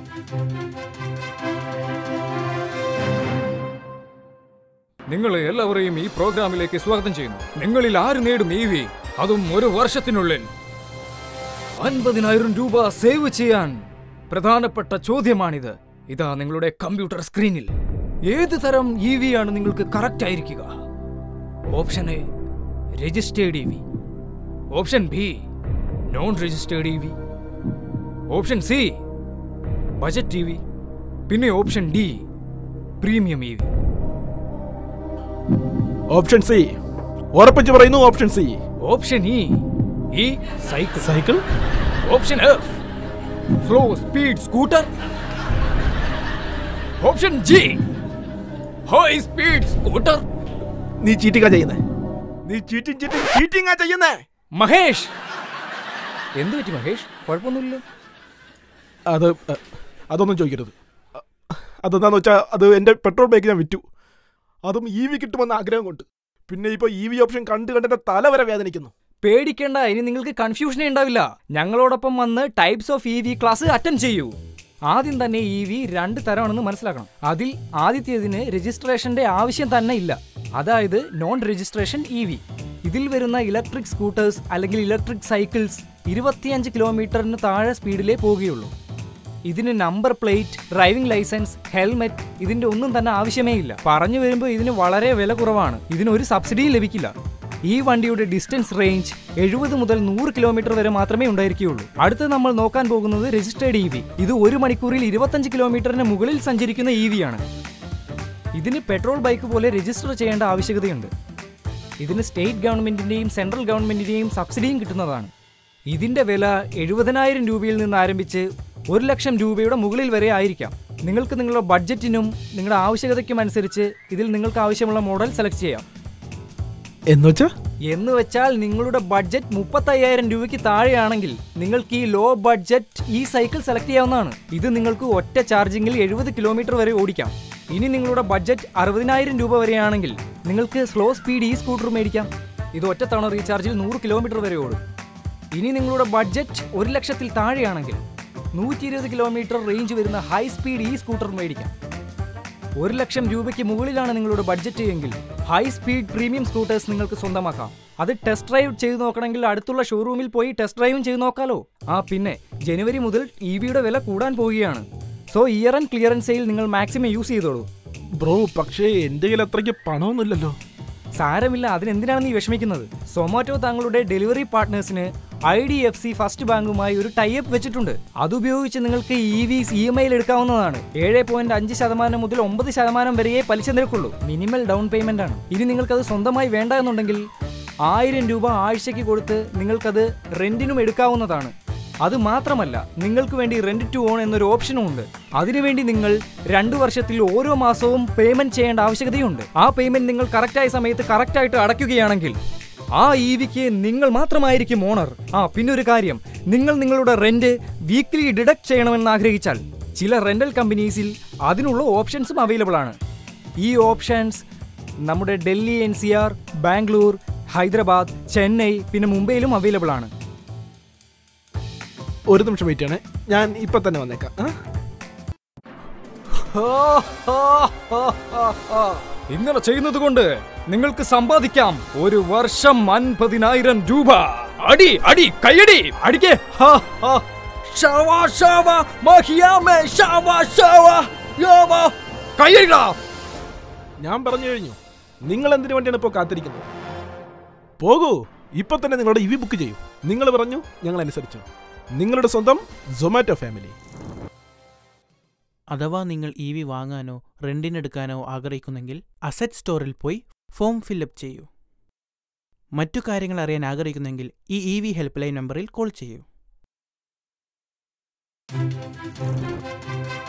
നിങ്ങൾ എല്ലാവരെയും ഈ പ്രോഗ്രാമിലേക്ക് സ്വാഗതം ചെയ്യുന്നു നിങ്ങളിൽ ആര് നേടും ഇ വി അതും ഒരു വർഷത്തിനുള്ളിൽ അൻപതിനായിരം രൂപ സേവ് ചെയ്യാൻ പ്രധാനപ്പെട്ട ചോദ്യമാണിത് ഇതാ നിങ്ങളുടെ കമ്പ്യൂട്ടർ സ്ക്രീനിൽ ഏത് തരം ഇ വി ആണ് നിങ്ങൾക്ക് കറക്റ്റ് ആയിരിക്കുക option A registered E V option B non registered E V option C budget T V പിന്നെ option D premium E V option C ഉറപ്പിച്ച് പറയുന്നു option C option E E cycle cycle option F slow speed scooter option G high speed scooter നീ ചീറ്റിങ്ങാ ചെയ്യുന്നേ നീ cheating cheating ചീറ്റിംഗാ ചെയ്യുന്നേ മഹേഷ് എന്ത് പറ്റി മഹേഷ് കുഴപ്പമൊന്നുമില്ല അത് അ, അതൊന്നും ചോദിക്കരുത് അ, അതെന്താന്ന് വെച്ചാൽ അത് എൻ്റെ പെട്രോൾ ബൈക്ക് ഞാൻ വിറ്റു അതും ഇ വി കിട്ടുമെന്ന ആഗ്രഹം കൊണ്ട് പിന്നെ ഇപ്പോൾ ഇ വി ഓപ്ഷൻ കണ്ട് കണ്ട് എൻ്റെ തല വരെ വേദനിക്കുന്നു പേടിക്കേണ്ട ഇനി നിങ്ങൾക്ക് കൺഫ്യൂഷനേ ഉണ്ടാവില്ല ഞങ്ങളോടൊപ്പം വന്ന് types of E V class attend ചെയ്യൂ ആദ്യം തന്നെ ഇ വി രണ്ട് തരമാണെന്ന് മനസ്സിലാക്കണം അതിൽ ആദ്യത്തേതിന് രജിസ്ട്രേഷന്റെ ആവശ്യം തന്നെ ഇല്ല അതായത് നോൺ രജിസ്ട്രേഷൻ ഇ വി ഇതിൽ വരുന്ന ഇലക്ട്രിക് സ്കൂട്ടേഴ്സ് അല്ലെങ്കിൽ ഇലക്ട്രിക് സൈക്കിൾസ് ഇരുപത്തിയഞ്ച് കിലോമീറ്ററിന് താഴെ സ്പീഡിലേ പോവുകയുള്ളൂ ഇതിന് number plate driving licence helmet ഇതിന്റെ ഒന്നും തന്നെ ആവശ്യമേ ഇല്ല പറഞ്ഞു വരുമ്പോൾ ഇതിന് വളരെ വില കുറവാണ് ഇതിന് ഒരു സബ്സിഡിയും ലഭിക്കില്ല ഈ വണ്ടിയുടെ ഡിസ്റ്റൻസ് റേഞ്ച് എഴുപത് മുതൽ നൂറ് കിലോമീറ്റർ വരെ മാത്രമേ ഉണ്ടായിരിക്കുകയുള്ളൂ അടുത്ത് നമ്മൾ നോക്കാൻ പോകുന്നത് രജിസ്റ്റേർഡ് ഇ വി ഇത് ഒരു മണിക്കൂറിൽ ഇരുപത്തഞ്ച് കിലോമീറ്ററിന് മുകളിൽ സഞ്ചരിക്കുന്ന ഇ വി ആണ് ഇതിന് പെട്രോൾ ബൈക്ക് പോലെ രജിസ്റ്റർ ചെയ്യേണ്ട ആവശ്യകതയുണ്ട് ഇതിന് സ്റ്റേറ്റ് ഗവൺമെന്റിന്റെയും സെൻട്രൽ ഗവൺമെന്റിന്റെയും സബ്സിഡിയും കിട്ടുന്നതാണ് ഇതിന്റെ വില എഴുപതിനായിരം രൂപയിൽ നിന്ന് ആരംഭിച്ച് ഒരു ലക്ഷം രൂപയുടെ മുകളിൽ വരെ ആയിരിക്കാം നിങ്ങൾക്ക് നിങ്ങളുടെ ബഡ്ജറ്റിനും നിങ്ങളുടെ ആവശ്യകതയ്ക്കും അനുസരിച്ച് ഇതിൽ നിങ്ങൾക്ക് ആവശ്യമുള്ള മോഡൽ സെലക്ട് ചെയ്യാം എന്ന് വെച്ചാ എന്ന് വെച്ചാൽ നിങ്ങളുടെ ബഡ്ജറ്റ് മുപ്പത്തയ്യായിരം രൂപയ്ക്ക് താഴെയാണെങ്കിൽ നിങ്ങൾക്ക് ഈ low budget E cycle select ചെയ്യാവുന്നതാണ് ഇത് നിങ്ങൾക്ക് ഒറ്റ ചാർജിങ്ങിൽ എഴുപത് കിലോമീറ്റർ വരെ ഓടിക്കാം ഇനി നിങ്ങളുടെ ബഡ്ജറ്റ് അറുപതിനായിരം രൂപ വരെയാണെങ്കിൽ നിങ്ങൾക്ക് സ്ലോ സ്പീഡ് ഈ സ്കൂട്ടർ മേടിക്കാം ഇത് ഒറ്റ തവണ റീചാർജിൽ നൂറ് കിലോമീറ്റർ വരെ ഓടും ഇനി നിങ്ങളുടെ ബഡ്ജറ്റ് ഒരു ലക്ഷത്തിൽ താഴെയാണെങ്കിൽ നൂറ്റി ഇരുപത് കിലോമീറ്റർ റേഞ്ച് വരുന്ന ഹൈ സ്പീഡ് ഈ സ്കൂട്ടർ മേടിക്കാം ഒരു ലക്ഷം രൂപയ്ക്ക് മുകളിലാണ് നിങ്ങളുടെ ബഡ്ജറ്റ് എങ്കിൽ ഹൈ സ്പീഡ് പ്രീമിയം സ്കൂട്ടേഴ്സ് നിങ്ങൾക്ക് സ്വന്തമാക്കാം അത് ടെസ്റ്റ് ഡ്രൈവ് ചെയ്ത് നോക്കണമെങ്കിൽ അടുത്തുള്ള ഷോറൂമിൽ പോയി ടെസ്റ്റ് ഡ്രൈവും ചെയ്ത് നോക്കാലോ ആ പിന്നെ ജനുവരി മുതൽ ഇ വിയുടെ വില കൂടാൻ പോവുകയാണ് so year end clearance sale നിങ്ങൾ മാക്സിമം യൂസ് ചെയ്തോളൂ ബ്രോ പക്ഷേ എൻ്റെ കയ്യിൽ അത്രയ്ക്ക് പണമൊന്നുമില്ലല്ലോ സാരമില്ല അതിനെന്തിനാണ് നീ വിഷമിക്കുന്നത് സൊമാറ്റോ തങ്ങളുടെ ഡെലിവറി പാർട്ട്നേഴ്സിന് I D F C first ബാങ്കുമായി ഒരു ടൈപ്പ് വെച്ചിട്ടുണ്ട് അതുപയോഗിച്ച് നിങ്ങൾക്ക് ഇ വി ഇ എം ഐയിൽ എടുക്കാവുന്നതാണ് ഏഴ് പോയിന്റ് അഞ്ച് ശതമാനം മുതൽ ഒമ്പത് ശതമാനം വരെയേ പലിശ നിരക്കുള്ളൂ മിനിമൽ ഡൗൺ പേയ്മെന്റ് ആണ് ഇനി നിങ്ങൾക്കത് സ്വന്തമായി വേണ്ട എന്നുണ്ടെങ്കിൽ ആയിരം രൂപ ആഴ്ചയ്ക്ക് കൊടുത്ത് നിങ്ങൾക്കത് റെന്റിനും എടുക്കാവുന്നതാണ് അത് മാത്രമല്ല നിങ്ങൾക്ക് വേണ്ടി റെന്റ് ടു ഓൺ എന്നൊരു ഓപ്ഷനും ഉണ്ട് അതിനുവേണ്ടി നിങ്ങൾ രണ്ടു വർഷത്തിൽ ഓരോ മാസവും പേയ്മെന്റ് ചെയ്യേണ്ട ആവശ്യകതയുണ്ട് ആ പേയ്മെന്റ് നിങ്ങൾ കറക്റ്റായ സമയത്ത് കറക്റ്റായിട്ട് അടയ്ക്കുകയാണെങ്കിൽ ആ ഇ വിക്ക് നിങ്ങൾ മാത്രമായിരിക്കും ഓണർ ആ പിന്നൊരു കാര്യം നിങ്ങൾ നിങ്ങളുടെ റെന്റ് വീക്ക്ലി ഡിഡക്ട് ചെയ്യണമെന്ന് ആഗ്രഹിച്ചാൽ ചില റെന്റൽ കമ്പനീസിൽ അതിനുള്ള ഓപ്ഷൻസും അവൈലബിൾ ആണ് ഈ ഓപ്ഷൻസ് നമ്മുടെ Delhi N C R Bangalore Hyderabad Chennai പിന്നെ മുംബൈയിലും അവൈലബിൾ ആണ് ഒരു നിമിഷം വെയിറ്റ് ചെയ്യണേ ഞാൻ ഇപ്പൊ തന്നെ വന്നേക്കാം ആ? ഇങ്ങനെ ചെയ്യുന്നത് കൊണ്ട് നിങ്ങൾക്ക് സമ്പാദിക്കാം ഒരു വർഷം അൻപതിനായിരം രൂപ അടി അടി കൈയടി അടിക്കേ ഹാ, ഹാ. ഷാവാ, ഷാവാ, മഹിയാമേ, ഷാവാ, ഷാവാ, യാവാ. കൈയടിടാ. ഞാൻ പറഞ്ഞു കഴിഞ്ഞു നിങ്ങൾ എന്തിനു വേണ്ടിയാണ് ഇപ്പോൾ കാത്തിരിക്കുന്നത് പോകൂ ഇപ്പൊ തന്നെ നിങ്ങളുടെ ഇവി ബുക്ക് ചെയ്യൂ നിങ്ങൾ പറഞ്ഞു ഞങ്ങൾ അനുസരിച്ചു നിങ്ങളുടെ സ്വന്തം സൊമാറ്റോ ഫാമിലി അഥവാ നിങ്ങൾ ഇ വി വാങ്ങാനോ റെന്റിനെടുക്കാനോ ആഗ്രഹിക്കുന്നെങ്കിൽ അസറ്റ് സ്റ്റോറിൽ പോയി ഫോം ഫില്ലപ്പ് ചെയ്യൂ മറ്റു കാര്യങ്ങൾ അറിയാൻ ആഗ്രഹിക്കുന്നെങ്കിൽ ഈ ഇ വി ഹെൽപ്പ് ലൈൻ നമ്പറിൽ കോൾ ചെയ്യൂ